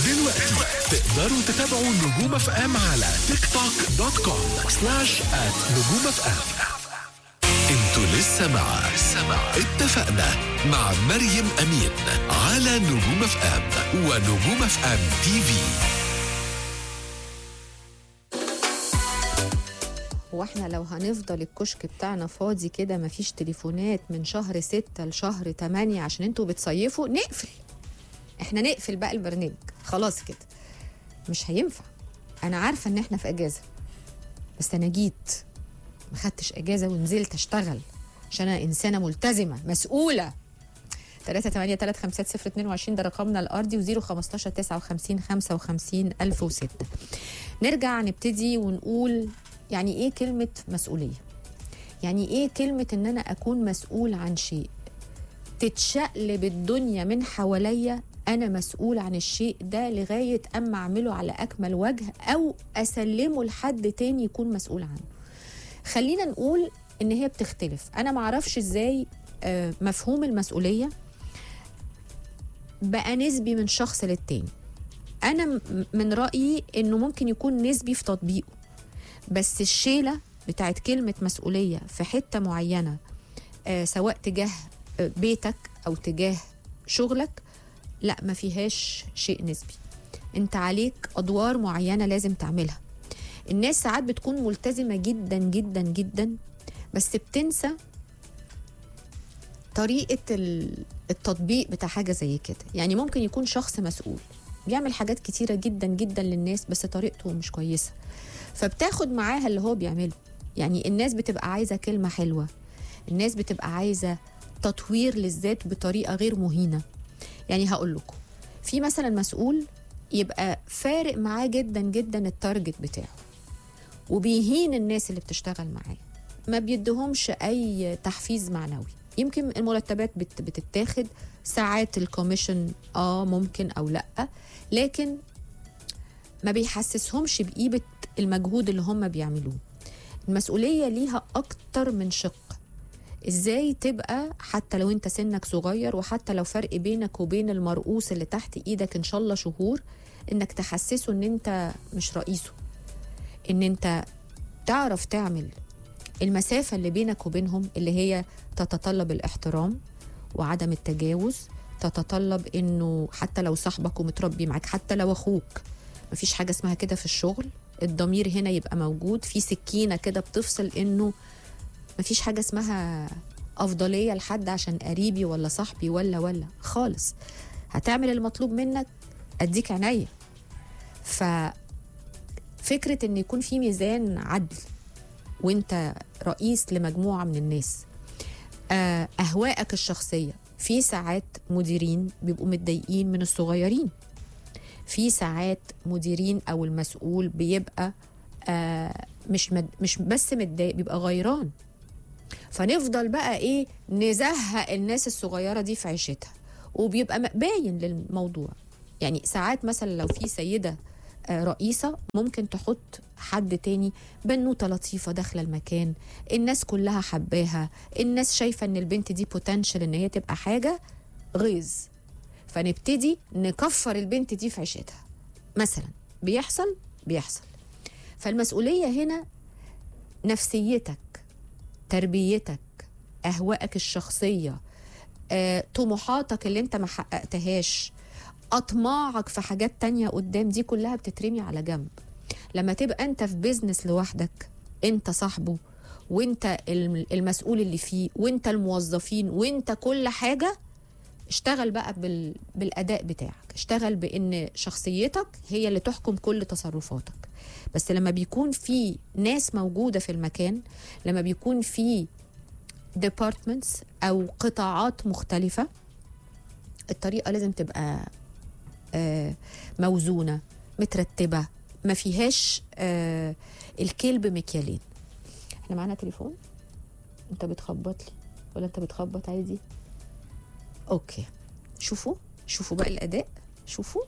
دلوقتي تقدروا تتابعوا نجوم اف ام على تيك توك دوت كوم سلاش ات نجوم اف ام انتوا لسه مع اتفقنا مع مريم امين على نجوم اف ام ونجوم اف ام تي في هو احنا لو هنفضل الكشك بتاعنا فاضي كده مفيش تليفونات من شهر ستة لشهر تمانية عشان انتوا بتصيفوا نقفل احنا نقفل بقى البرنامج خلاص كده مش هينفع انا عارفة ان احنا في اجازة بس انا جيت ما خدتش اجازة ونزلت اشتغل عشان انا انسانة ملتزمة مسؤولة 3 8 3 5 0 22 ده رقمنا الارضي و0 15 59 55 1006 نرجع نبتدي ونقول يعني ايه كلمة مسؤولية يعني ايه كلمة ان انا اكون مسؤول عن شيء تتشقلب الدنيا من حواليا انا مسؤول عن الشيء ده لغاية اما اعمله على اكمل وجه او اسلمه لحد تاني يكون مسؤول عنه خلينا نقول ان هي بتختلف انا معرفش ازاي آه، مفهوم المسؤولية بقى نسبي من شخص للتاني انا م- من رايي انه ممكن يكون نسبي في تطبيقه بس الشيله بتاعت كلمه مسؤوليه في حته معينه آه سواء تجاه آه، بيتك او تجاه شغلك لا ما فيهاش شيء نسبي انت عليك ادوار معينه لازم تعملها الناس ساعات بتكون ملتزمه جدا جدا جدا بس بتنسى طريقه ال- التطبيق بتاع حاجه زي كده يعني ممكن يكون شخص مسؤول بيعمل حاجات كتيره جدا جدا للناس بس طريقته مش كويسه فبتاخد معاها اللي هو بيعمله يعني الناس بتبقى عايزه كلمه حلوه الناس بتبقى عايزه تطوير للذات بطريقه غير مهينه يعني هقول لكم في مثلا مسؤول يبقى فارق معاه جدا جدا التارجت بتاعه وبيهين الناس اللي بتشتغل معاه ما بيدهمش اي تحفيز معنوي يمكن المرتبات بت بتتاخد ساعات الكوميشن اه ممكن او لا لكن ما بيحسسهمش بقيمه المجهود اللي هم بيعملوه المسؤوليه ليها اكتر من شق ازاي تبقى حتى لو انت سنك صغير وحتى لو فرق بينك وبين المرؤوس اللي تحت ايدك ان شاء الله شهور انك تحسسه ان انت مش رئيسه ان انت تعرف تعمل المسافة اللي بينك وبينهم اللي هي تتطلب الاحترام وعدم التجاوز تتطلب انه حتى لو صاحبك ومتربي معاك حتى لو اخوك مفيش حاجة اسمها كده في الشغل الضمير هنا يبقى موجود في سكينة كده بتفصل انه مفيش حاجة اسمها أفضلية لحد عشان قريبي ولا صاحبي ولا ولا خالص هتعمل المطلوب منك أديك عينيا ففكرة إن يكون في ميزان عدل وانت رئيس لمجموعة من الناس آه، أهواءك الشخصية في ساعات مديرين بيبقوا متضايقين من الصغيرين في ساعات مديرين أو المسؤول بيبقى آه، مش مد... مش بس متضايق بيبقى غيران فنفضل بقى ايه نزهق الناس الصغيره دي في عيشتها وبيبقى م- باين للموضوع يعني ساعات مثلا لو في سيده آه، رئيسه ممكن تحط حد تاني بنوته لطيفه داخله المكان الناس كلها حباها الناس شايفه ان البنت دي بوتنشال ان هي تبقى حاجه غيظ فنبتدي نكفر البنت دي في عيشتها مثلا بيحصل بيحصل فالمسؤوليه هنا نفسيتك تربيتك اهوائك الشخصيه آه، طموحاتك اللي انت ما حققتهاش اطماعك في حاجات تانية قدام دي كلها بتترمي على جنب لما تبقى انت في بيزنس لوحدك انت صاحبه وانت الم- المسؤول اللي فيه وانت الموظفين وانت كل حاجه اشتغل بقى بال... بالاداء بتاعك اشتغل بان شخصيتك هي اللي تحكم كل تصرفاتك بس لما بيكون في ناس موجوده في المكان لما بيكون في departments او قطاعات مختلفه الطريقه لازم تبقى آه، موزونه مترتبه ما فيهاش آه، الكلب مكيالين احنا معانا تليفون انت بتخبط لي ولا انت بتخبط عادي اوكي شوفوا شوفوا بقى الاداء شوفوا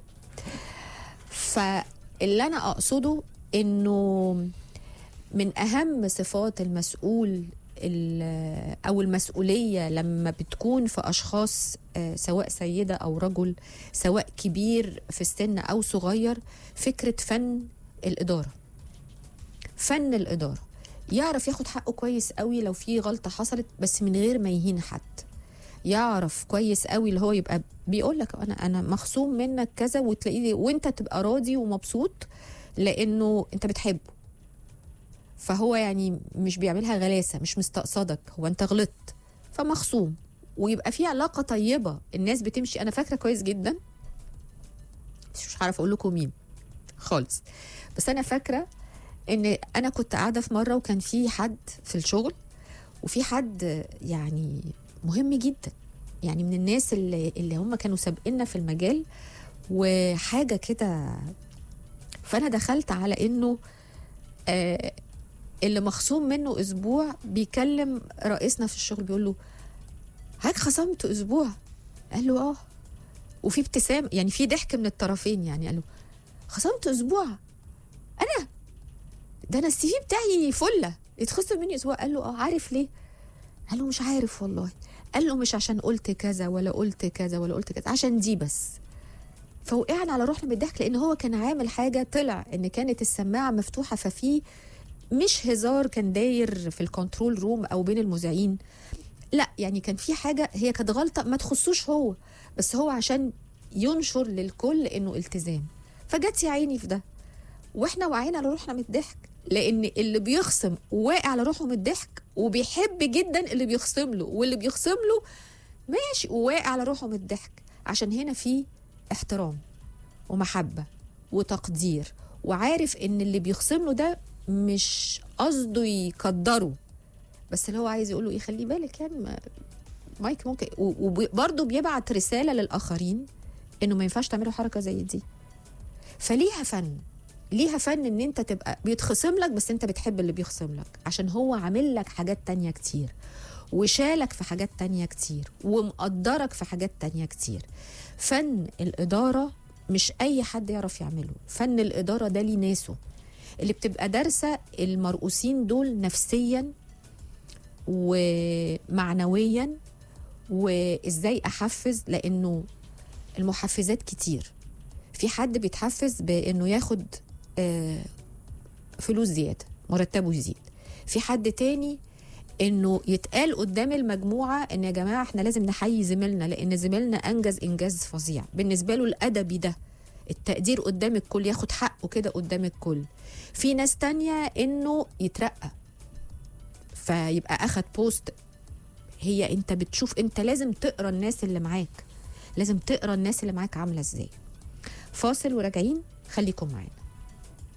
فاللي انا اقصده انه من اهم صفات المسؤول ال- او المسؤوليه لما بتكون في اشخاص آه، سواء سيده او رجل سواء كبير في السن او صغير فكره فن الاداره فن الاداره يعرف ياخد حقه كويس قوي لو في غلطه حصلت بس من غير ما يهين حد يعرف كويس قوي اللي هو يبقى بيقول لك انا انا مخصوم منك كذا وتلاقيه وانت تبقى راضي ومبسوط لانه انت بتحبه فهو يعني مش بيعملها غلاسه مش مستقصدك هو انت غلطت فمخصوم ويبقى في علاقه طيبه الناس بتمشي انا فاكره كويس جدا بس مش عارف اقول لكم مين خالص بس انا فاكره ان انا كنت قاعده في مره وكان في حد في الشغل وفي حد يعني مهم جدا يعني من الناس اللي, اللي هم كانوا سابقنا في المجال وحاجه كده فانا دخلت على انه آه اللي مخصوم منه اسبوع بيكلم رئيسنا في الشغل بيقول له هاك خصمت اسبوع قال له اه وفي ابتسام يعني في ضحك من الطرفين يعني قال له خصمت اسبوع انا ده انا السي في بتاعي فله يتخصم مني اسبوع قال له اه عارف ليه قال له مش عارف والله قال له مش عشان قلت كذا ولا قلت كذا ولا قلت كذا عشان دي بس فوقعنا على روحنا بالضحك لان هو كان عامل حاجه طلع ان كانت السماعه مفتوحه ففي مش هزار كان داير في الكنترول روم او بين المذيعين لا يعني كان في حاجه هي كانت غلطه ما تخصوش هو بس هو عشان ينشر للكل انه التزام فجت يا عيني في ده واحنا واقعين على روحنا من الضحك لان اللي بيخصم واقع على روحه من الضحك وبيحب جدا اللي بيخصم له واللي بيخصم له ماشي وواقع على روحه من الضحك عشان هنا في احترام ومحبه وتقدير وعارف ان اللي بيخصم له ده مش قصده يقدره بس اللي هو عايز يقول له ايه خلي بالك يعني ما مايك ممكن وبرضه بيبعت رساله للاخرين انه ما ينفعش تعملوا حركه زي دي فليها فن ليها فن ان انت تبقى بيتخصم لك بس انت بتحب اللي بيخصم لك عشان هو عامل لك حاجات تانية كتير وشالك في حاجات تانية كتير ومقدرك في حاجات تانية كتير فن الإدارة مش أي حد يعرف يعمله فن الإدارة ده ليه ناسه اللي بتبقى دارسة المرؤوسين دول نفسيا ومعنويا وإزاي أحفز لأنه المحفزات كتير في حد بيتحفز بانه ياخد آه، فلوس زياده مرتبه يزيد في حد تاني انه يتقال قدام المجموعه ان يا جماعه احنا لازم نحيي زميلنا لان زميلنا انجز انجاز فظيع بالنسبه له الادبي ده التقدير قدام الكل ياخد حقه كده قدام الكل في ناس تانية انه يترقى فيبقى اخد بوست هي انت بتشوف انت لازم تقرا الناس اللي معاك لازم تقرا الناس اللي معاك عامله ازاي فاصل وراجعين خليكم معانا